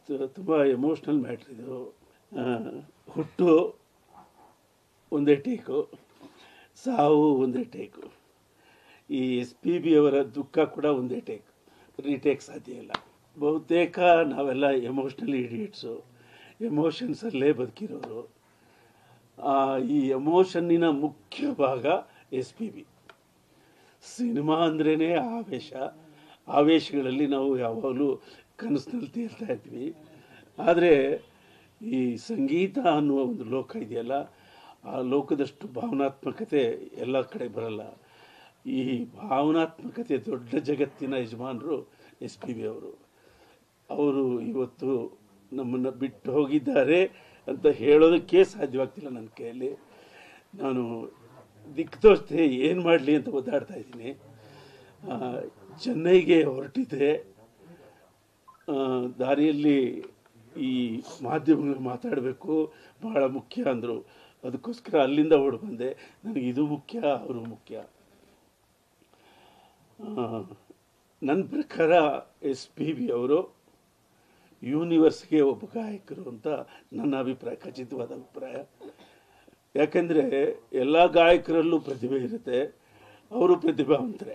ತುಂಬ emotional matter ಇದು ಆ, ಹುಟ್ಟು ಒಂದೇ ಟೇಕು ಸಾವು ಒಂದೇ ಟೇಕು ಈ ಎಸ್ ಪಿ ಬಿ ಅವರ ದುಃಖ ಕೂಡ ಒಂದೇ ಟೇಕ್ ರೀಟೇಕ್ ಸಾಧ್ಯ ಇಲ್ಲ ಬಹುತೇಕ ನಾವೆಲ್ಲ ಎಮೋಷ್ನಲ್ ಇಡಿಯಟ್ಸು ಎಮೋಷನ್ಸಲ್ಲೇ ಬದುಕಿರೋರು ಆ, ಈ ಎಮೋಷನ್ನಿನ ಮುಖ್ಯ ಭಾಗ ಎಸ್ ಪಿ ಬಿ ಸಿನಿಮಾ ಅಂದ್ರೇ ಆವೇಶ ಆವೇಶಗಳಲ್ಲಿ ನಾವು ಯಾವಾಗಲೂ ಕನಸಿನಲ್ಲಿ ತೇಲ್ತಾ ಇದ್ವಿ ಆದರೆ ಈ ಸಂಗೀತ ಅನ್ನುವ ಒಂದು ಲೋಕ ಇದೆಯಲ್ಲ ಆ ಲೋಕದಷ್ಟು ಭಾವನಾತ್ಮಕತೆ ಎಲ್ಲ ಕಡೆ ಬರಲ್ಲ ಈ ಭಾವನಾತ್ಮಕತೆ ದೊಡ್ಡ ಜಗತ್ತಿನ ಯಜಮಾನರು ಎಸ್ ಪಿ ಬಿ ಅವರು ಅವರು ಇವತ್ತು ನಮ್ಮನ್ನು ಬಿಟ್ಟು ಹೋಗಿದ್ದಾರೆ ಅಂತ ಹೇಳೋದಕ್ಕೆ ಸಾಧ್ಯವಾಗ್ತಿಲ್ಲ ನನ್ನ ಕೈಯಲ್ಲಿ ನಾನು ದಿಕ್ಕು ತೋರಿಸ್ದೆ ಏನು ಮಾಡಲಿ ಅಂತ ಒದ್ದಾಡ್ತಾ ಇದ್ದೀನಿ ಆ, ಚೆನ್ನೈಗೆ ಹೊರಟಿದ್ದೆ ಆ, ದಾರಿಯಲ್ಲಿ ಈ ಮಾಧ್ಯಮಗಳು ಮಾತಾಡಬೇಕು ಬಹಳ ಮುಖ್ಯ ಅಂದರು ಅದಕ್ಕೋಸ್ಕರ ಅಲ್ಲಿಂದ ಓಡಿ ಬಂದೆ ನನಗೆ ಇದು ಮುಖ್ಯ ಅವರು ಮುಖ್ಯ ಆ, ನನ್ನ ಪ್ರಕಾರ ಎಸ್ ಪಿ ಬಿ ಅವರು ಯೂನಿವರ್ಸ್ಗೆ ಒಬ್ಬ ಗಾಯಕರು ಅಂತ ನನ್ನ ಅಭಿಪ್ರಾಯ ಖಚಿತವಾದ ಅಭಿಪ್ರಾಯ ಯಾಕೆಂದರೆ ಎಲ್ಲ ಗಾಯಕರಲ್ಲೂ ಪ್ರತಿಭೆ ಇರುತ್ತೆ ಅವರು ಪ್ರತಿಭಾವಂತರೇ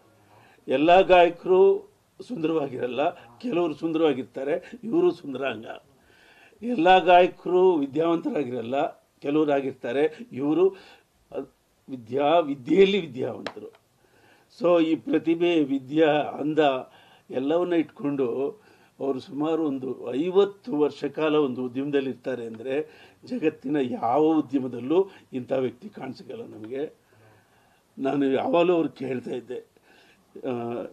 ಎಲ್ಲ ಗಾಯಕರು ಸುಂದರವಾಗಿರಲ್ಲ ಕೆಲವರು ಸುಂದರವಾಗಿರ್ತಾರೆ ಇವರು ಸುಂದರಾಂಗ ಎಲ್ಲ ಗಾಯಕರು ವಿದ್ಯಾವಂತರಾಗಿರಲ್ಲ ಕೆಲವರು ಆಗಿರ್ತಾರೆ ಇವರು ಅದ್- ವಿದ್ಯಾ ವಿದ್ಯೆಯಲ್ಲಿ ವಿದ್ಯಾವಂತರು ಸೊ ಈ ಪ್ರತಿಭೆ ವಿದ್ಯಾ ಅಂದ ಎಲ್ಲವನ್ನ ಇಟ್ಕೊಂಡು ಅವರು ಸುಮಾರು ಒಂದು ಐವತ್ತು ವರ್ಷ ಕಾಲ ಒಂದು ಉದ್ಯಮದಲ್ಲಿ ಇರ್ತಾರೆ ಅಂದರೆ ಜಗತ್ತಿನ ಯಾವ ಉದ್ಯಮದಲ್ಲೂ ಇಂಥ ವ್ಯಕ್ತಿ ಕಾಣಿಸಲ್ಲ ನಮಗೆ ನಾನು ಯಾವಾಗಲೂ ಅವ್ರು ಕೇಳ್ತಾ ಇದ್ದೆ ಆ,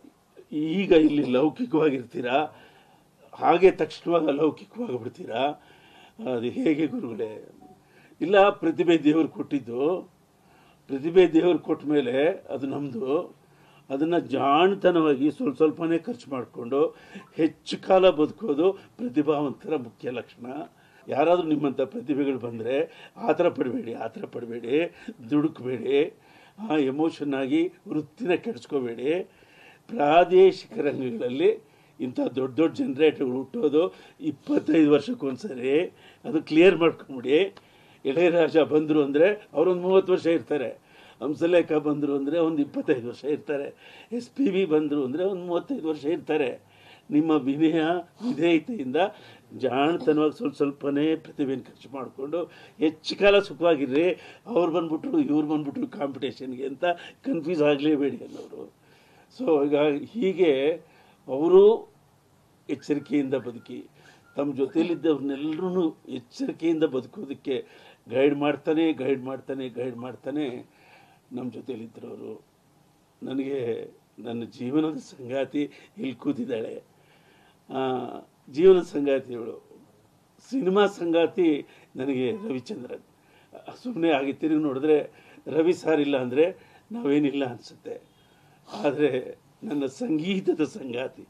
ಈಗ ಇಲ್ಲಿ ಲೌಕಿಕವಾಗಿರ್ತೀರಾ ಹಾಗೆ ತಕ್ಷಣವಾಗಿ ಅಲೌಕಿಕವಾಗಿ ಬಿಡ್ತೀರಾ ಅದು ಹೇಗೆ ಗುರುಗಳೇ ಇಲ್ಲ ಪ್ರತಿಭೆ ದೇವರು ಕೊಟ್ಟಿದ್ದು ಪ್ರತಿಭೆ ದೇವರು ಕೊಟ್ಟ ಮೇಲೆ ಅದು ನಮ್ಮದು ಅದನ್ನು ಜಾಣತನವಾಗಿ ಸ್ವಲ್ಪ ಸ್ವಲ್ಪನೇ ಖರ್ಚು ಮಾಡಿಕೊಂಡು ಹೆಚ್ಚು ಕಾಲ ಬದುಕೋದು ಪ್ರತಿಭಾವಂತರ ಮುಖ್ಯ ಲಕ್ಷಣ ಯಾರಾದರೂ ನಿಮ್ಮಂಥ ಪ್ರತಿಭೆಗಳು ಬಂದರೆ ಆ ಥರ ಪಡಬೇಡಿ ಆ ಥರ ಪಡಬೇಡಿ ದುಡುಕಬೇಡಿ ಆ ಎಮೋಷನ್ ಆಗಿ ವೃತ್ತಿನ ಕೆಡಿಸ್ಕೋಬೇಡಿ ಪ್ರಾದೇಶಿಕ ರಂಗಗಳಲ್ಲಿ ಇಂಥ ದೊಡ್ಡ ದೊಡ್ಡ ಜನ್ರೇಟರ್ಗಳು ಹುಟ್ಟೋದು ಇಪ್ಪತ್ತೈದು ವರ್ಷಕ್ಕೊಂದ್ಸರಿ ಅದು ಕ್ಲಿಯರ್ ಮಾಡ್ಕೊಂಬಿಡಿ ಇಳೆಯರಾಜ ಬಂದರು ಅಂದರೆ ಅವರೊಂದು ಮೂವತ್ತು ವರ್ಷ ಇರ್ತಾರೆ ಹಂಸಲೇಖ ಬಂದರು ಅಂದರೆ ಒಂದು ಇಪ್ಪತ್ತೈದು ವರ್ಷ ಇರ್ತಾರೆ ಎಸ್ ಪಿ ಬಿ ಬಂದರು ಅಂದರೆ ಒಂದು ಮೂವತ್ತೈದು ವರ್ಷ ಇರ್ತಾರೆ ನಿಮ್ಮ ವಿನಯ ವಿಧೇಯತೆಯಿಂದ ಜಾಣತನವಾಗಿ ಸ್ವಲ್ಪ ಸ್ವಲ್ಪನೇ ಪ್ರತಿಭೆಯನ್ನು ಖರ್ಚು ಮಾಡಿಕೊಂಡು ಹೆಚ್ಚು ಕಾಲ ಸುಖವಾಗಿರ್ರಿ ಅವ್ರು ಬಂದ್ಬಿಟ್ರು ಇವ್ರು ಬಂದ್ಬಿಟ್ರು ಕಾಂಪಿಟೇಷನ್ಗೆ ಅಂತ ಕನ್ಫ್ಯೂಸ್ ಆಗಲೇಬೇಡಿ ಅನ್ನೋರು ಸೊ ಈಗ ಹೀಗೆ ಅವರು ಎಚ್ಚರಿಕೆಯಿಂದ ಬದುಕಿ ತಮ್ಮ ಜೊತೆಯಲ್ಲಿದ್ದವ್ರನ್ನೆಲ್ಲರೂ ಎಚ್ಚರಿಕೆಯಿಂದ ಬದುಕೋದಕ್ಕೆ ಗೈಡ್ ಮಾಡ್ತಾನೆ ಗೈಡ್ ಮಾಡ್ತಾನೆ ಗೈಡ್ ಮಾಡ್ತಾನೆ ನಮ್ಮ ಜೊತೆಯಲ್ಲಿದ್ದರು ಅವರು ನನಗೆ ನನ್ನ ಜೀವನದ ಸಂಗಾತಿ ಇಲ್ಲಿ ಕೂತಿದ್ದಾಳೆ ಆ, ಜೀವನದ ಸಂಗಾತಿ ಇವಳು ಸಿನಿಮಾ ಸಂಗಾತಿ ನನಗೆ ರವಿಚಂದ್ರನ್ ಸುಮ್ಮನೆ ಹಾಗೆ ತಿರುಗಿ ನೋಡಿದ್ರೆ ರವಿ ಸಾರ್ ಇಲ್ಲ ಅಂದರೆ ನಾವೇನಿಲ್ಲ ಅನಿಸುತ್ತೆ ಆದರೆ ನನ್ನ ಸಂಗೀತದ ಸಂಗಾತಿ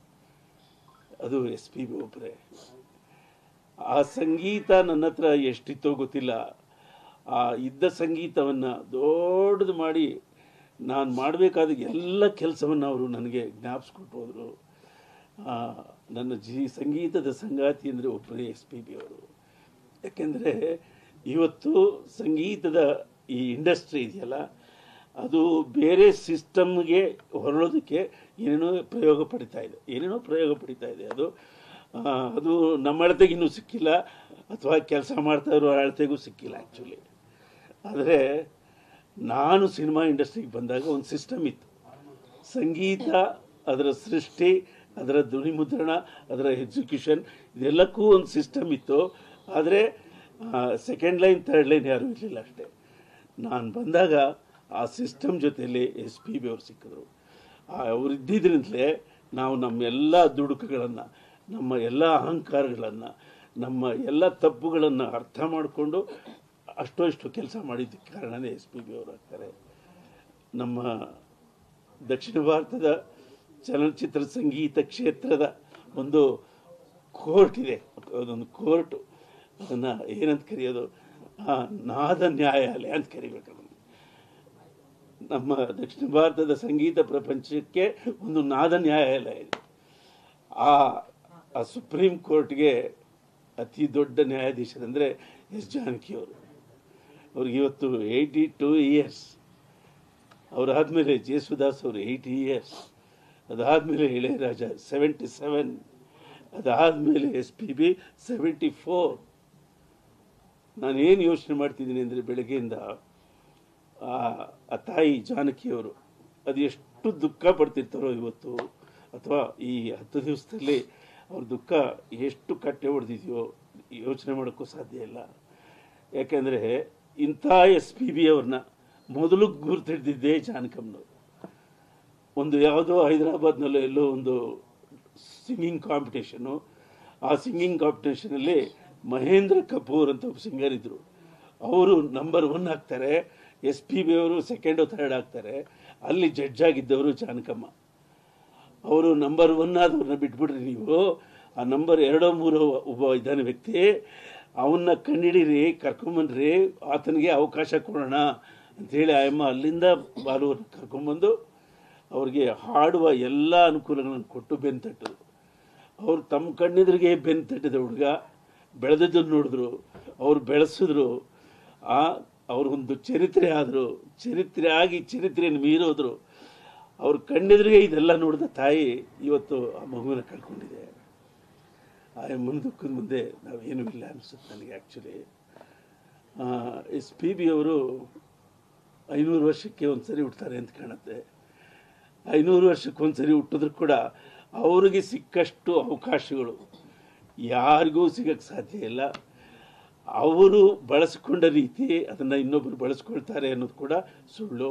ಅದು ಎಸ್ ಪಿ ಬಿ ಒಬ್ಬರೇ ಆ ಸಂಗೀತ ನನ್ನ ಹತ್ರ ಎಷ್ಟಿತ್ತೋ ಗೊತ್ತಿಲ್ಲ ಆ ಇದ್ದ ಸಂಗೀತವನ್ನು ದೊಡ್ಡದು ಮಾಡಿ ನಾನು ಮಾಡಬೇಕಾದ ಎಲ್ಲ ಕೆಲಸವನ್ನು ಅವರು ನನಗೆ ಜ್ಞಾಪಿಸ್ಕೊಟ್ಟು ಹೋದರು ಆ, ನನ್ನ ಜೀ ಸಂಗೀತದ ಸಂಗಾತಿ ಅಂದರೆ ಒಬ್ಬರೇ ಎಸ್ ಪಿ ಬಿ ಅವರು ಯಾಕೆಂದರೆ ಇವತ್ತು ಸಂಗೀತದ ಈ ಇಂಡಸ್ಟ್ರಿ ಇದೆಯಲ್ಲ ಅದು ಬೇರೆ ಸಿಸ್ಟಮ್ಗೆ ಹೊರಡೋದಕ್ಕೆ ಏನೇನೋ ಪ್ರಯೋಗ ಪಡಿತಾ ಇದೆ ಏನೇನೋ ಪ್ರಯೋಗ ಪಡಿತಾ ಇದೆ ಅದು ಆ, ಅದು ನಮ್ಮ ಅಳತೆಗೆ ಇನ್ನೂ ಸಿಕ್ಕಿಲ್ಲ ಅಥವಾ ಕೆಲಸ ಮಾಡ್ತಾ ಇರೋ ಅಳತೆಗೂ ಸಿಕ್ಕಿಲ್ಲ ಆ್ಯಕ್ಚುಲಿ ಆದರೆ ನಾನು ಸಿನಿಮಾ ಇಂಡಸ್ಟ್ರಿಗೆ ಬಂದಾಗ ಒಂದು ಸಿಸ್ಟಮ್ ಇತ್ತು ಸಂಗೀತ ಅದರ ಸೃಷ್ಟಿ ಅದರ ಧ್ವನಿಮುದ್ರಣ ಅದರ ಎಕ್ಸಿಕ್ಯೂಷನ್ ಇದೆಲ್ಲಕ್ಕೂ ಒಂದು ಸಿಸ್ಟಮ್ ಇತ್ತು ಆದರೆ ಸೆಕೆಂಡ್ ಲೈನ್ ಥರ್ಡ್ ಲೈನ್ ಯಾರೂ ಇರಲಿಲ್ಲ ಅಷ್ಟೇ ನಾನು ಬಂದಾಗ ಆ ಸಿಸ್ಟಮ್ ಜೊತೆಯಲ್ಲಿ ಎಸ್ ಪಿ ಬಿ ಅವ್ರು ಸಿಕ್ಕಿದ್ರು ಅವ್ರು ಇದ್ದಿದ್ರಿಂದಲೇ ನಾವು ನಮ್ಮ ಎಲ್ಲ ದುಡುಕುಗಳನ್ನು ನಮ್ಮ ಎಲ್ಲ ಅಹಂಕಾರಗಳನ್ನು ನಮ್ಮ ಎಲ್ಲ ತಪ್ಪುಗಳನ್ನು ಅರ್ಥ ಮಾಡಿಕೊಂಡು ಅಷ್ಟೋ ಇಷ್ಟು ಕೆಲಸ ಮಾಡಿದ್ದಕ್ಕೆ ಕಾರಣನೇ ಎಸ್ ಪಿ ಬಿ ಅವರು ಆಗ್ತಾರೆ ನಮ್ಮ ದಕ್ಷಿಣ ಭಾರತದ ಚಲನಚಿತ್ರ ಸಂಗೀತ ಕ್ಷೇತ್ರದ ಒಂದು ಕೋರ್ಟ್ ಇದೆ ಅದೊಂದು ಕೋರ್ಟು ಅದನ್ನು ಏನಂತ ಕರೆಯೋದು ಆ, ನಾದ ನ್ಯಾಯಾಲಯ ಅಂತ ಕರಿಬೇಕು ಅದನ್ನು ನಮ್ಮ ದಕ್ಷಿಣ ಭಾರತದ ಸಂಗೀತ ಪ್ರಪಂಚಕ್ಕೆ ಒಂದು ನಾದ ನ್ಯಾಯಾಲಯ ಇದೆ ಆ ಆ ಸುಪ್ರೀಂ ಕೋರ್ಟ್ಗೆ ಅತಿ ದೊಡ್ಡ ನ್ಯಾಯಾಧೀಶರಂದರೆ ಎಸ್ ಜಾನಕಿ ಅವರು ಅವ್ರಿಗೆ ಇವತ್ತು ಏಯ್ಟಿ ಟೂ ಇಯರ್ಸ್ ಅವರಾದಮೇಲೆ ಜೇಸುದಾಸ್ ಅವರು ಏಯ್ಟಿ ಇಯರ್ಸ್ ಅದಾದಮೇಲೆ ಇಳೆಯರಾಜ ಸೆವೆಂಟಿ ಸೆವೆನ್ ಅದಾದಮೇಲೆ S P B seventy four ನಾನೇನು ಯೋಚನೆ ಮಾಡ್ತಿದ್ದೀನಿ ಅಂದರೆ ಬೆಳಗ್ಗೆಯಿಂದ ಆ ಆ ತಾಯಿ ಜಾನಕಿಯವರು ಅದು ಎಷ್ಟು ದುಃಖ ಪಡ್ತಿರ್ತಾರೋ ಇವತ್ತು ಅಥವಾ ಈ ಹತ್ತು ದಿವಸದಲ್ಲಿ ಅವ್ರ ದುಃಖ ಎಷ್ಟು ಕಟ್ಟೆ ಹೊಡೆದಿದೆಯೋ ಯೋಚನೆ ಮಾಡೋಕ್ಕೂ ಸಾಧ್ಯ ಇಲ್ಲ ಯಾಕೆಂದರೆ ಇಂಥ ಎಸ್ ಪಿ ಬಿ ಅವ್ರನ್ನ ಮೊದಲು ಗುರುತಿಡ್ದಿದ್ದೇ ಜಾನಕಮ್ಮನವರು ಒಂದು ಯಾವುದೋ ಹೈದರಾಬಾದ್ನಲ್ಲೋ ಎಲ್ಲೋ ಒಂದು ಸಿಂಗಿಂಗ್ ಕಾಂಪಿಟೇಷನು ಆ ಸಿಂಗಿಂಗ್ ಕಾಂಪಿಟೇಷನಲ್ಲಿ ಮಹೇಂದ್ರ ಕಪೂರ್ ಅಂತ ಒಬ್ಬ ಸಿಂಗರ್ ಇದ್ದರು ಅವರು ನಂಬರ್ ಒನ್ ಆಗ್ತಾರೆ ಎಸ್ ಪಿ ಬಿ ಅವರು ಸೆಕೆಂಡು ಥರ್ಡ್ ಆಗ್ತಾರೆ ಅಲ್ಲಿ ಜಡ್ಜ್ ಆಗಿದ್ದವರು ಜಾನಕಮ್ಮ ಅವರು ನಂಬರ್ ಒನ್ ಆದವ್ರನ್ನ ಬಿಟ್ಬಿಡ್ರಿ ನೀವು ಆ ನಂಬರ್ ಎರಡೋ ಮೂರೋ ಒಬ್ಬ ಇದ್ದಾನೆ ವ್ಯಕ್ತಿ ಅವನ್ನ ಕಂಡಿಡೀರಿ ಕರ್ಕೊಂಬನ್ರಿ ಆತನಿಗೆ ಅವಕಾಶ ಕೊಡೋಣ ಅಂಥೇಳಿ ಆಯಮ್ಮ ಅಲ್ಲಿಂದ ಬಾಲುವ್ರನ್ನ ಕರ್ಕೊಂಬಂದು ಅವ್ರಿಗೆ ಹಾಡುವ ಎಲ್ಲ ಅನುಕೂಲಗಳನ್ನು ಕೊಟ್ಟು ಬೆನ್ನು ತಟ್ಟಿದ್ರು ಅವ್ರು ತಮ್ಮ ಕಣ್ಣೆದುರಿಗೆ ಬೆನ್ನು ತಟ್ಟಿದ ಹುಡುಗ ಬೆಳೆದದ್ದನ್ನು ನೋಡಿದ್ರು ಅವ್ರು ಬೆಳೆಸಿದ್ರು ಆ ಅವ್ರಿಗೊಂದು ಚರಿತ್ರೆ ಆದರು ಚರಿತ್ರೆ ಆಗಿ ಚರಿತ್ರೆಯನ್ನು ಮೀರೋದ್ರು ಅವ್ರ ಕಣ್ಣೆದುರಿಗೆ ಇದೆಲ್ಲ ನೋಡಿದ ತಾಯಿ ಇವತ್ತು ಆ ಮಗುವಿನ ಕಳ್ಕೊಂಡಿದೆ ಆ ಅಮ್ಮನ ದುಃಖದ ಮುಂದೆ ನಾವೇನೂ ಇಲ್ಲ ಅನಿಸುತ್ತೆ ನನಗೆ ಆ್ಯಕ್ಚುಲಿ ಎಸ್ ಪಿ ಬಿ ಅವರು ಐನೂರು ವರ್ಷಕ್ಕೆ ಒಂದು ಸರಿ ಹುಡ್ತಾರೆ ಅಂತ ಕಾಣುತ್ತೆ ಐನೂರು ವರ್ಷಕ್ಕೆ ಒಂದು ಸರಿ ಹುಟ್ಟಿದ್ರು ಕೂಡ ಅವ್ರಿಗೆ ಸಿಕ್ಕಷ್ಟು ಅವಕಾಶಗಳು ಯಾರಿಗೂ ಸಿಗಕ್ಕೆ ಸಾಧ್ಯ ಇಲ್ಲ ಅವರು ಬಳಸಿಕೊಂಡ ರೀತಿ ಅದನ್ನು ಇನ್ನೊಬ್ಬರು ಬಳಸ್ಕೊಳ್ತಾರೆ ಅನ್ನೋದು ಕೂಡ ಸುಳ್ಳು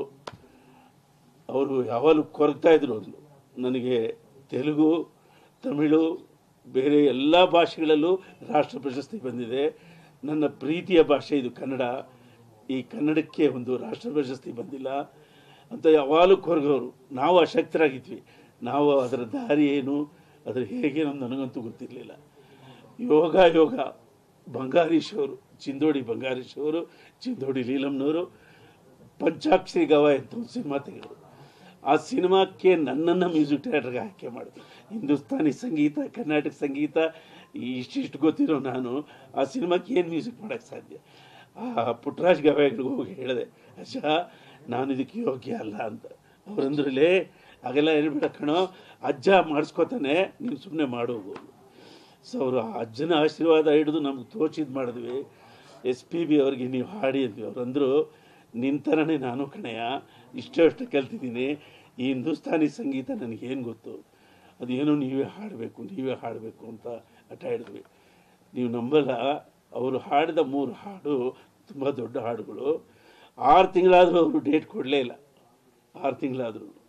ಅವರು ಯಾವಾಗಲೂ ಕೊರಗ್ತಾ ಇದ್ರು ಒಂದು ನನಗೆ ತೆಲುಗು ತಮಿಳು ಬೇರೆ ಎಲ್ಲ ಭಾಷೆಗಳಲ್ಲೂ ರಾಷ್ಟ್ರ ಪ್ರಶಸ್ತಿ ಬಂದಿದೆ ನನ್ನ ಪ್ರೀತಿಯ ಭಾಷೆ ಇದು ಕನ್ನಡ ಈ ಕನ್ನಡಕ್ಕೆ ಒಂದು ರಾಷ್ಟ್ರ ಪ್ರಶಸ್ತಿ ಬಂದಿಲ್ಲ ಅಂತ ಯಾವಾಗಲೂ ಕೊರಗೋರು ನಾವು ಅಶಕ್ತರಾಗಿದ್ವಿ ನಾವು ಅದರ ದಾರಿ ಏನು ಅದರ ಹೇಗೆ ಅನ್ನೋದು ನನಗಂತೂ ಗೊತ್ತಿರಲಿಲ್ಲ ಯೋಗ ಯೋಗ ಬಂಗಾರೀಶ್ ಅವರು ಚಿಂದೋಡಿ ಬಂಗಾರೀಶ್ ಅವರು ಚಿಂದೋಡಿ ಲೀಲಮ್ನವರು ಪಂಚಾಕ್ಷರಿ ಗವ ಅಂತ ಒಂದು ಸಿನಿಮಾ ತೆಗೆದರು ಆ ಸಿನಿಮಾಕ್ಕೆ ನನ್ನನ್ನು ಮ್ಯೂಸಿಕ್ ಡೈರೆಕ್ಟರ್ಗೆ ಆಯ್ಕೆ ಮಾಡಿದ್ರು ಹಿಂದೂಸ್ತಾನಿ ಸಂಗೀತ ಕರ್ನಾಟಕ ಸಂಗೀತ ಇಷ್ಟಿಷ್ಟು ಗೊತ್ತಿರೋ ನಾನು ಆ ಸಿನಿಮಾಕ್ಕೆ ಏನು ಮ್ಯೂಸಿಕ್ ಮಾಡೋಕ್ಕೆ ಸಾಧ್ಯ ಆ ಪುಟ್ಟರಾಜ್ ಗವಾಯಿಗಳಿಗೆ ಹೋಗಿ ಹೇಳಿದೆ ಅಜ್ಜ ನಾನು ಇದಕ್ಕೆ ಯೋಗ್ಯ ಅಲ್ಲ ಅಂತ ಅವರಂದ್ರಲ್ಲೇ ಹಾಗೆಲ್ಲ ಹೇಳ್ಬೇಡ ಕಣೋ ಅಜ್ಜ ಮಾಡಿಸ್ಕೋತಾನೆ ನೀನು ಸುಮ್ಮನೆ ಮಾಡೋಗು ಸೊ ಅವರು ಆ ಅಜ್ಜನ ಆಶೀರ್ವಾದ ಹಿಡಿದು ನಮ್ಗೆ ತೋಚಿದ್ ಮಾಡಿದ್ವಿ ಎಸ್ ಪಿ ಬಿ ಅವ್ರಿಗೆ ನೀವು ಹಾಡಿ ಅಂದ್ವಿ ಅವ್ರಂದರು ನಿನ್ನ ಥರನೇ ನಾನು ಕಣಯ್ಯ ಇಷ್ಟೇ ಅಷ್ಟು ಕಲ್ತಿದ್ದೀನಿ ಈ ಹಿಂದೂಸ್ತಾನಿ ಸಂಗೀತ ನನಗೇನು ಗೊತ್ತು ಅದೇನೋ ನೀವೇ ಹಾಡಬೇಕು ನೀವೇ ಹಾಡಬೇಕು ಅಂತ ಹಠ ಹಿಡಿದ್ವಿ ನೀವು ನಂಬಲ್ಲ ಅವರು ಹಾಡಿದ ಮೂರು ಹಾಡು ತುಂಬ ದೊಡ್ಡ ಹಾಡುಗಳು ಆರು ತಿಂಗಳಾದರೂ ಅವರು ಡೇಟ್ ಕೊಡಲೇ ಇಲ್ಲ ಆರು ತಿಂಗಳಾದರೂ